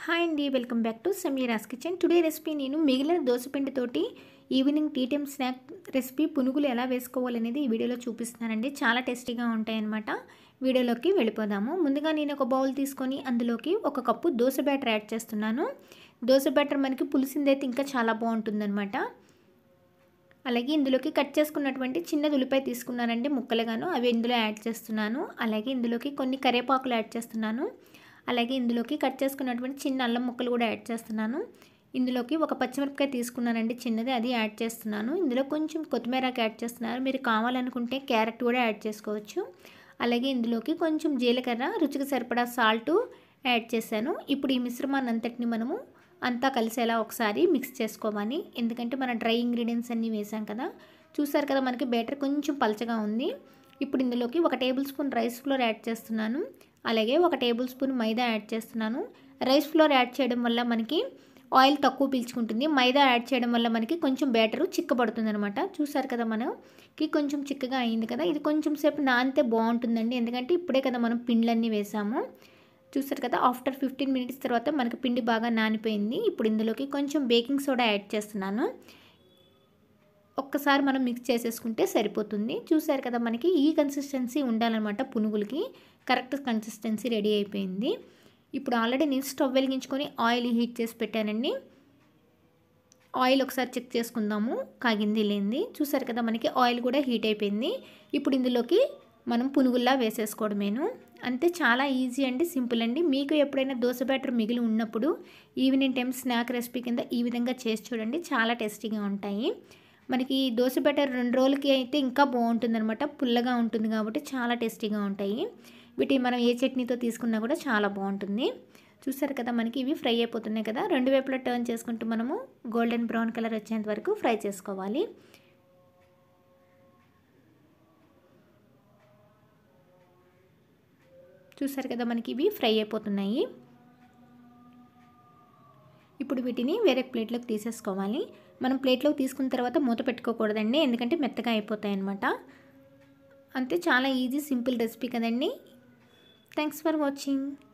hi అండి welcome back to Sameera's kitchen today recipe నేను మిగిలిన దోసపిండితోటి evening tea time snack recipe పునుగులు ఎలా వేసుకోవాలనేది ఈ వీడియోలో చూపిస్తున్నానండి చాలా టేస్టీగా ఉంటాయన్నమాట వీడియోలోకి వెళ్ళిపోదాము ముందుగా నేను ఒక బౌల్ తీసుకొని అందులోకి ఒక కప్పు దోశ బ్యాటర్ యాడ్ చేస్తున్నాను దోశ బ్యాటర్ మనకి పులిసిందైతే ఇంకా చాలా బాగుంటుందన్నమాట అలాగే ఇందులోకి కట్ చేసుకున్నటువంటి చిన్న ఉల్లిపాయ తీసుకున్నానండి ముక్కలుగాను అవి ఇందులో యాడ్ చేస్తున్నాను అలాగే ఇందులోకి కొన్ని కరివేపాకులు యాడ్ చేస్తున్నాను అలాగే ఇందులోకి కట్ చేసుకున్నటువంటి చిన్న అల్లం ముక్కలు కూడా యాడ్ చేస్తున్నాను ఇందులోకి ఒక పచ్చిమిరపకాయ తీసుకున్నానండి చిన్నది అది యాడ్ చేస్తున్నాను ఇందులో కొంచెం కొత్తిమీరకి యాడ్ చేస్తున్నారు మీరు కావాలనుకుంటే క్యారెట్ కూడా యాడ్ చేసుకోవచ్చు అలాగే ఇందులోకి కొంచెం జీలకర్ర రుచికి సరిపడా సాల్టు యాడ్ చేశాను ఇప్పుడు ఈ మిశ్రమాన్ని అంతటిని మనము అంతా కలిసేలా ఒకసారి మిక్స్ చేసుకోవాలి ఎందుకంటే మన డ్రై ఇంగ్రీడియంట్స్ అన్నీ వేసాం కదా చూసారు కదా మనకి బ్యాటర్ కొంచెం పలచగా ఉంది ఇప్పుడు ఇందులోకి ఒక table spoon rice flour add చేస్తున్నాను అలాగే ఒక టేబుల్ స్పూన్ మైదా యాడ్ చేస్తున్నాను రైస్ ఫ్లోర్ యాడ్ చేయడం వల్ల మనకి ఆయిల్ తక్కువ పీల్చుకుంటుంది మైదా యాడ్ చేయడం వల్ల మనకి కొంచెం బ్యాటరు చిక్కబడుతుంది అనమాట చూసారు కదా మనకి కొంచెం చిక్కగా అయింది కదా ఇది కొంచెం సేపు నానితే బాగుంటుందండి ఎందుకంటే ఇప్పుడే కదా మనం పిండ్లన్నీ వేసాము చూసారు కదా ఆఫ్టర్ ఫిఫ్టీన్ మినిట్స్ తర్వాత మనకి పిండి బాగా నానిపోయింది ఇప్పుడు ఇందులోకి కొంచెం బేకింగ్ సోడా యాడ్ చేస్తున్నాను ఒక్కసారి మనం మిక్స్ చేసేసుకుంటే సరిపోతుంది చూసారు కదా మనకి ఈ కన్సిస్టెన్సీ ఉండాలన్నమాట పునుగులకి కరెక్ట్ కన్సిస్టెన్సీ రెడీ అయిపోయింది ఇప్పుడు ఆల్రెడీ నేను స్టవ్ వెలిగించుకొని ఆయిల్ హీట్ చేసి పెట్టానండి ఆయిల్ ఒకసారి చెక్ చేసుకుందాము కాగింది లేనిది చూసారు కదా మనకి ఆయిల్ కూడా హీట్ అయిపోయింది ఇప్పుడు ఇందులోకి మనం పునుగుల్లా వేసేసుకోవడమేను అంతే చాలా ఈజీ అండి సింపుల్ అండి మీకు ఎప్పుడైనా దోశ బ్యాటర్ మిగిలి ఉన్నప్పుడు ఈవినింగ్ టైం స్నాక్ రెసిపీ కింద ఈ విధంగా చేసి చూడండి చాలా టేస్టీగా ఉంటాయి మనకి దోశ బ్యాటర్ రెండు రోజులకి అయితే ఇంకా బాగుంటుందన్నమాట పుల్లగా ఉంటుంది కాబట్టి చాలా టేస్టీగా ఉంటాయి వీటిని మనం ఏ చట్నీతో తీసుకున్నా కూడా చాలా బాగుంటుంది చూసారు కదా మనకి ఇవి ఫ్రై అయిపోతున్నాయి కదా రెండు వైపులా టర్న్ చేసుకుంటూ మనము గోల్డెన్ బ్రౌన్ కలర్ వచ్చేంత వరకు ఫ్రై చేసుకోవాలి చూసారు కదా మనకి ఇవి ఫ్రై అయిపోతున్నాయి ఇప్పుడు వీటిని వేరే ప్లేట్లోకి తీసేసుకోవాలి మనం ప్లేట్లోకి తీసుకున్న తర్వాత మూత పెట్టుకోకూడదండి ఎందుకంటే మెత్తగా అయిపోతాయి అన్నమాట అంతే చాలా ఈజీ సింపుల్ రెసిపీ కదండి థ్యాంక్స్ ఫర్ వాచింగ్